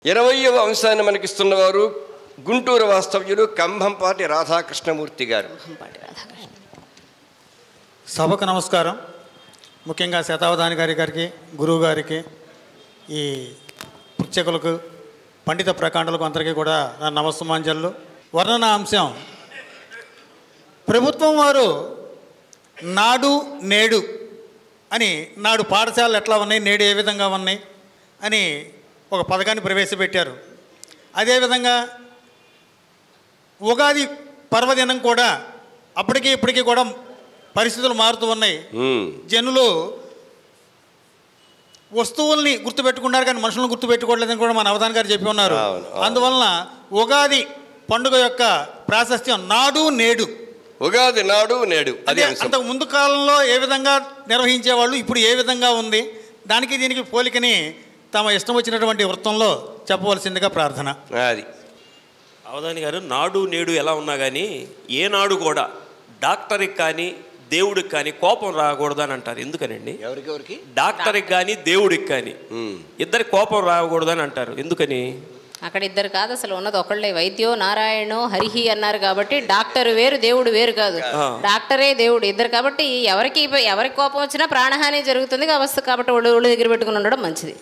ఇరవయవ అంశాన్ని మనకిస్తున్నవారు గుంటూరు వాస్తవ్యులు కంభంపాటి రాధాకృష్ణమూర్తి గారు పాటి రాధాకృష్ణ సభకు నమస్కారం ముఖ్యంగా శతావధాని గారి గారికి గురువు గారికి ఈ పృచ్ఛకులకు పండిత ప్రకాండలకు అందరికీ కూడా నా నమస్సుమాంజలు వర్ణన అంశం ప్రభుత్వం వారు నాడు నేడు అని నాడు పాఠశాలలు ఎట్లా ఉన్నాయి నేడు ఏ విధంగా ఉన్నాయి అని ఒక పథకాన్ని ప్రవేశపెట్టారు అదేవిధంగా ఉగాది పర్వదినం కూడా అప్పటికి ఇప్పటికీ కూడా పరిస్థితులు మారుతూ ఉన్నాయి ఉమ్, జనులు వస్తువుల్ని గుర్తుపెట్టుకున్నారు కానీ మనుషులను గుర్తుపెట్టుకోవట్లేదని కూడా మన అవధాన్ గారు చెప్పి ఉన్నారు అవును, అవును. అందువలన ఉగాది పండుగ యొక్క ప్రాశస్త్యం నాడు నేడు ఉగాది నాడు నేడు అది అదే అంశం అంతకు ముందు కాలంలో ఏ విధంగా నిర్వహించేవాళ్ళు ఇప్పుడు ఏ విధంగా ఉంది దానికి దీనికి పోలికని తమ ఇష్టం వచ్చినటువంటి వృత్తంలో చెప్పవలసిందిగా ప్రార్థన అది అవధాని గారు నాడు నేడు ఎలా ఉన్నా కానీ ఏ నాడు కూడా డాక్టర్కి కానీ దేవుడికి కానీ కోపం రాకూడదు అని అంటారు ఎందుకనండి ఎవరికెవరికి డాక్టర్కి కానీ దేవుడికి కానీ ఉమ్, ఇద్దరి కోపం రాకూడదు అని అంటారు ఎందుకని అక్కడ ఇద్దరు కాదు అసలు ఉన్నది ఒకళ్ళే వైద్యో నారాయణో హరిహి అన్నారు కాబట్టి డాక్టర్ వేరు దేవుడు వేరు కాదు డాక్టరే దేవుడు ఇద్దరు కాబట్టి ఎవరికి ఎవరికి కోపం వచ్చినా ప్రాణహాని జరుగుతుంది కాబట్టి కాబట్టి ఒళ్ళు ఒళ్ళు దగ్గర పెట్టుకుని ఉండడం మంచిది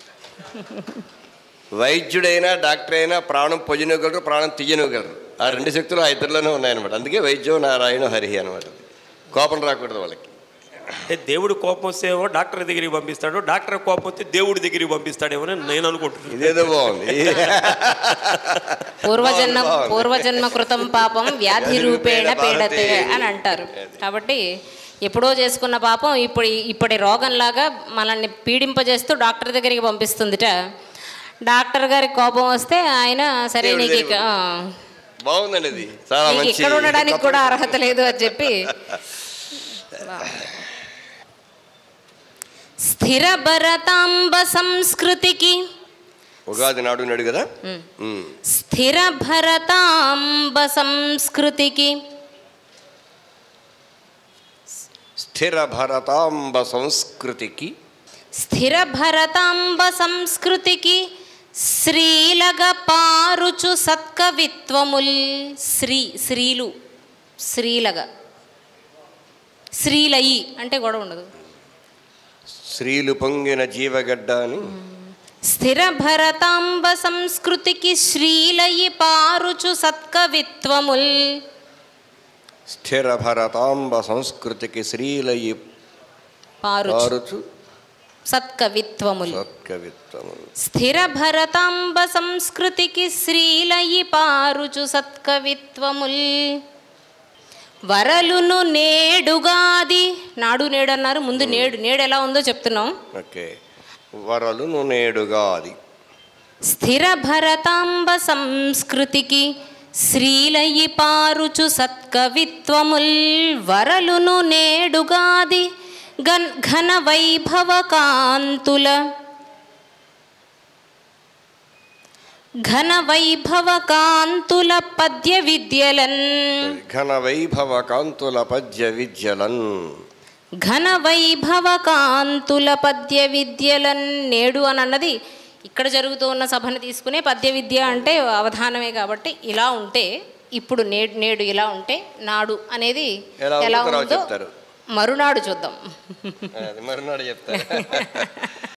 వైద్యుడైనా డాక్టర్ అయినా ప్రాణం పొజినగలరు ప్రాణం తీయనగలరు ఆ రెండు శక్తులు ఆ ఇద్దరిలోనే ఉన్నాయన్నమాట అందుకే వైద్యం నారాయణ హరిహి అనమాట కోపం రాకూడదు వాళ్ళకి అంటే దేవుడు కోపం వస్తేమో డాక్టర్ దగ్గరికి పంపిస్తాడు డాక్టర్ కోపం వస్తే దేవుడి దగ్గరికి పంపిస్తాడేమో అని నేను అనుకుంటున్నాను ఇదేదో బాగుంది పూర్వజన్మ బాగుంది, బాగుంది. పూర్వజన్మ కృతం పాపం వ్యాధి రూపేణ పీడతే అని అంటారు కాబట్టి ఎప్పుడో చేసుకున్న పాపం ఇప్పుడు ఇప్పటి రోగంలాగా మనల్ని పీడింపజేస్తూ డాక్టర్ దగ్గరికి పంపిస్తుందిట డాక్టర్ గారికి కోపం వస్తే ఆయన సరే దేవుడి నీకు ఇక- దగ్గరికి ఆ, బాగుందండి ఇది చాలా నీకు మంచి ఇక్కడ ఉండడానికి కూడా అర్హత లేదు అని చెప్పి స్థిర భరతాంబ సంస్కృతికి ఉగాది నాడు నాడు కదా ఉమ్. స్థిర భరతాంబ సంస్కృతికి స్థిర భరతాంబ సంస్కృతికి స్థిర భరతాంబ సంస్కృతికి శ్రీలగ పారుచు సత్కవిత్వముల్ శ్రీ శ్రీలు శ్రీలగ శ్రీలయి అంటే గొడవ ఉండదు శ్రీలు పొంగిన జీవగడ్డ అని స్థిర భరతాంబ సంస్కృతికి శ్రీలయి పారుచు సత్కవిత్వముల్ స్థిర భరతాంబ సంస్కృతికి శ్రీలయి పారుచు పారుచు సత్కవిత్వముల్ సత్కవిత్వములు స్థిర భరతాంబ సంస్కృతికి శ్రీలయి పారుచు సత్కవిత్వముల్ వరలును నేడుగాది నాడు నేడు అన్నారు ముందు నేడు నేడు ఎలా ఉందో చెప్తున్నాం ఓకే వరలు నేడుగా అది స్థిర భరతాంబ సంస్కృతికి శ్రీలయి పారుచు సత్కవిత్వముల్ వరలును నేడుగాది గన్ ఘన వైభవ కాంతుల ఘన వైభవ కాంతుల పద్య విద్యలన్ ఘన వైభవ కాంతుల పద్య విద్యలన్ ఘన వైభవ కాంతుల పద్య విద్యలన్ నేడు అని అన్నది ఇక్కడ జరుగుతూ ఉన్న సభను తీసుకునే పద్య విద్య అంటే అవధానమే కాబట్టి ఇలా ఉంటే ఇప్పుడు నేడు నేడు ఇలా ఉంటే నాడు అనేది ఎలా ఉందో ఎలా తర్వాత ఉందో చెప్తారు. మరునాడు చూద్దాం అది మరునాడు చెప్తారు